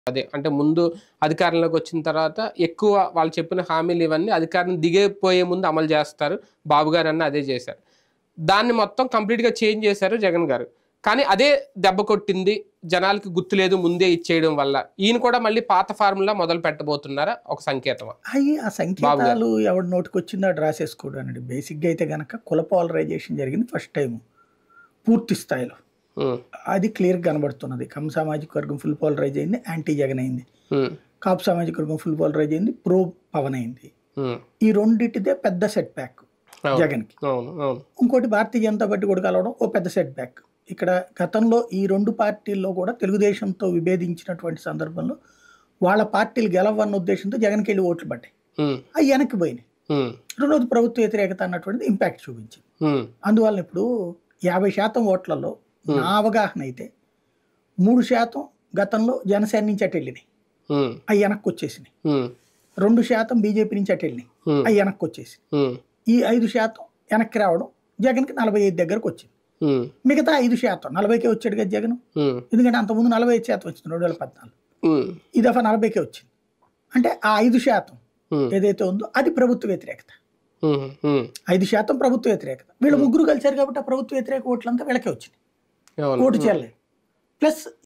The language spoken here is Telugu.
అదే అంటే ముందు అధికారంలోకి వచ్చిన తర్వాత ఎక్కువ వాళ్ళు చెప్పిన హామీలు ఇవన్నీ అధికారం దిగిపోయే ముందు అమలు చేస్తారు బాబు గారు అన్న అదే చేశారు దాన్ని మొత్తం కంప్లీట్గా చేంజ్ చేశారు జగన్ గారు కానీ అదే దెబ్బ కొట్టింది జనాలకి గుర్తులేదు ముందే ఇచ్చేయడం వల్ల ఈయన కూడా మళ్ళీ పాత ఫార్ములా మొదలు పెట్టబోతున్నారా ఒక సంకేతమా అయ్యి ఆ సంకేతాలు ఎవరి నోటికి వచ్చిందో అటు రాసేసుకోవడం అండి బేసిక్గా అయితే గనక కుల పోలరైజేషన్ జరిగింది ఫస్ట్ టైం పూర్తి స్థాయిలో ఉమ్, అది క్లియర్గా కనబడుతున్నది కమ్ సామాజిక వర్గం ఫుల్ పోలరైజ్ అయింది యాంటీ జగన్ అయింది ఉమ్, కాపు సామాజిక వర్గం ఫుల్ పోలరైజ్ అయింది ప్రో పవన్ అయింది ఉమ్. ఈ రెండింటిదే పెద్ద సెట్ బ్యాక్ అవును జగన్కి అవును అవును ఇంకోటి భారతీయ జనతా పార్టీ కూడా కలవడం ఓ పెద్ద సెట్ బ్యాక్ ఇక్కడ గతంలో ఈ రెండు పార్టీల్లో కూడా తెలుగుదేశంతో విభేదించినటువంటి సందర్భంలో వాళ్ళ పార్టీలు గెలవన్న ఉద్దేశంతో జగన్కి వెళ్ళి ఓట్లు పడ్డాయి ఉమ్, అవి వెనక్కి పోయినాయి ఉమ్, రెండోది ప్రభుత్వ వ్యతిరేకత అన్నటువంటిది ఇంపాక్ట్ చూపించింది ఉమ్, అందువల్ల ఇప్పుడు యాభై శాతం ఓట్లలో నా అవగాహన అయితే మూడు శాతం గతంలో జనసేన నుంచి అటు వెళ్ళినాయి ఉమ్, అవి వెనక్కి వచ్చేసినాయి ఉమ్, రెండు శాతం బీజేపీ నుంచి అటు వెళ్ళినాయి ఉమ్, అవి వెనక్కి వచ్చేసినాయి ఉమ్, ఈ ఐదు శాతం వెనక్కి రావడం జగన్కి నలభై ఐదు దగ్గరకు వచ్చింది ఉమ్, మిగతా ఐదు శాతం నలభైకే వచ్చాడు కదా జగన్ ఉమ్, ఎందుకంటే అంతకుముందు నలభై ఐదు శాతం వచ్చింది రెండు వేల పద్నాలుగు ఉమ్, ఈ దఫా నలభైకే వచ్చింది అంటే ఆ ఐదు శాతం ఉమ్, ఏదైతే ఉందో అది ప్రభుత్వ వ్యతిరేకత ఉమ్, ఉమ్. ఐదు శాతం ప్రభుత్వ వ్యతిరేకత వీళ్ళు ముగ్గురు కలిశారు కాబట్టి ఆ ప్రభుత్వ వ్యతిరేక ఓట్లంతా వీళ్ళకే వచ్చింది అవును ఓటు చేయలేదు ప్లస్